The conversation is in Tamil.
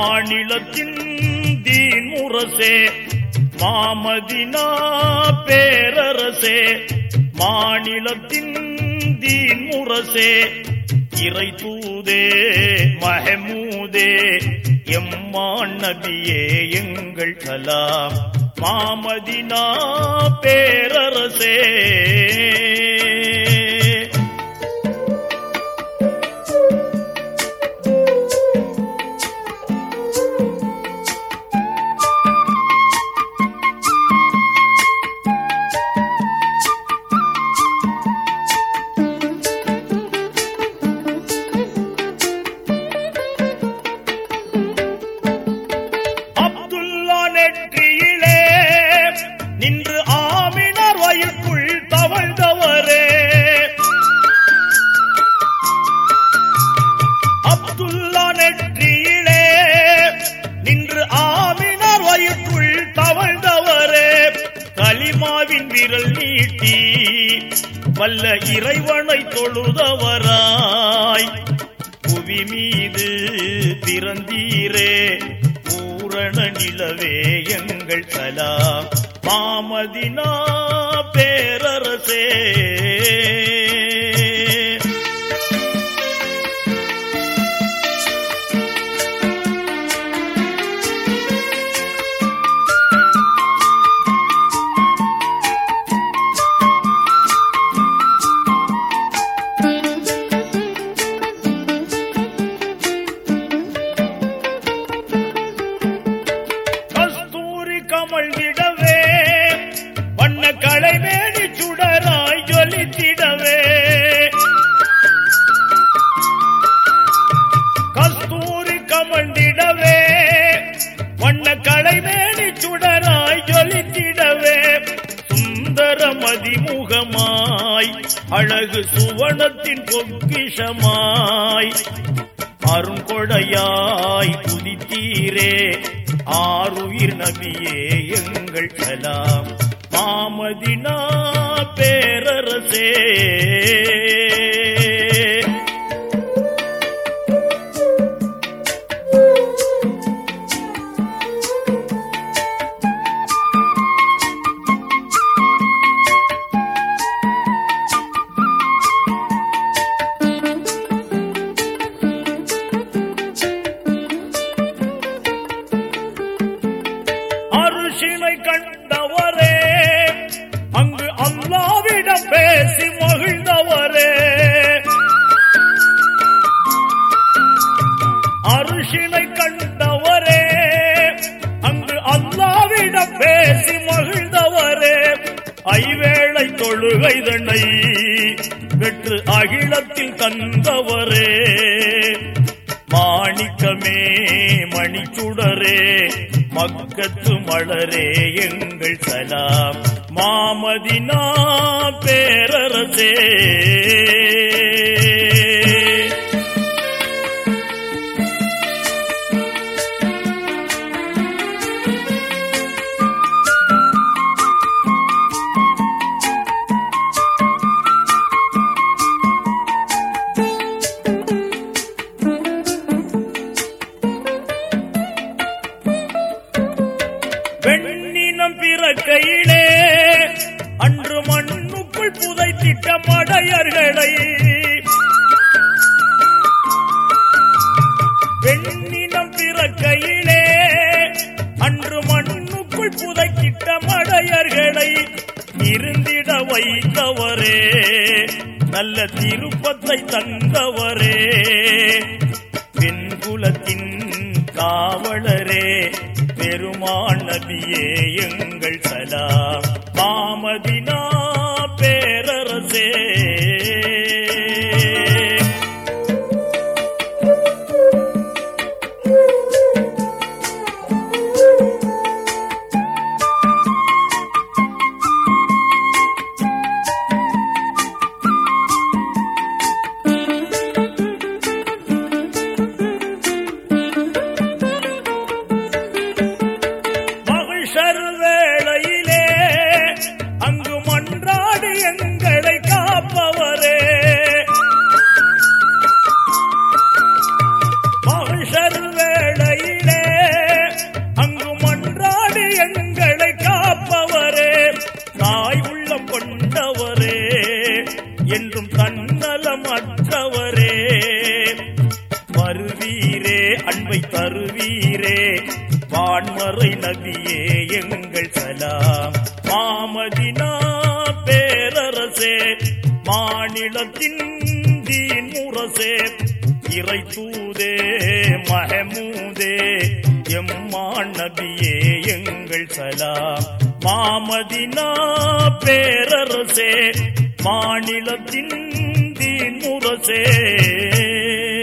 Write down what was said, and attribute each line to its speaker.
Speaker 1: மாநிலத்தின் தீன் முரசே மாமதினா பேரரசே மாநிலத்தின் தீன் முரசே இறை தூதே மஹமூதே எம்மான் நபியே எங்கள் கலாம் மாமதினா பேரரசே அப்துல்லா நெற்றியிலே நின்று ஆமினார் வயிற்குள் தவழ்ந்தவரே அப்துல்லா நெற்றியிலே நின்று ஆமினார் வயிற்குள் தவழ்ந்தவரே கலிமாவின் விரல் நீட்டி வல்ல இறைவனை தொழுதவராய் புவி மீது பிறந்தீரே பூரண நிலவே எங்கள் சலாம் மாமதினா பேரரசே கஸ்தூரி கமழ்ந்திடவே வண்ண களைவேணி சுடராய் ஜொலித்திடவே கஸ்தூரி கமழ்ந்திடவே வண்ண களைவேணி சுடராய் ஜொலித்திடவே சுந்தர மதிமுகமாய் அழகு சுவனத்தின் பொக்கிஷமாய் அருங்கொடையாய் துதித்தீரே ஆறுயிர் நபியே எங்கள் கலாம் மாமதினா பேரரசே அருஷினை கண்டவரே அங்கு அல்லாவிடம் பேசி மகிழ்ந்தவரே அருஷினை கண்டவரே அங்கு அல்லாவிடம் பேசி மகிழ்ந்தவரே ஐவேளை தொழுகைதனை வெற்று அகிலத்தில் தந்தவரே மாணிக்கமே மணிச்சுடரே மக்கத்து மலரே எங்கள் சலாம் மாமதினா பேரரசே பெண்ணினம் பிறக்கையிலே அன்று மண்ணுக்குள் புதைத்திட்ட மடையர்களை பெண்ணினம் பிறக்கையிலே அன்று மண்ணுக்குள் புதைத்திட்ட மடையர்களை இருந்திட வைத்தவரே நல்ல திருப்பத்தை தந்தவரே பெண்குலத்தின் காவலரே பெருமாள் நபியே எங்கள் சலாம் மாமதினா பேரரசே மகிழ்ச்சர் வேளையிலே அங்கு மன்றாடி எங்களை காப்பவர் நபியே எங்கள் சலாம் மாமதினா பேரரசே மாநிலத்தின் தீன் முரசே இறை தூதே மஹமூதே எம்மான் நபியே எங்கள் சலாம் மாமதினா பேரரசே மாநிலத்தின் தீன் முரசே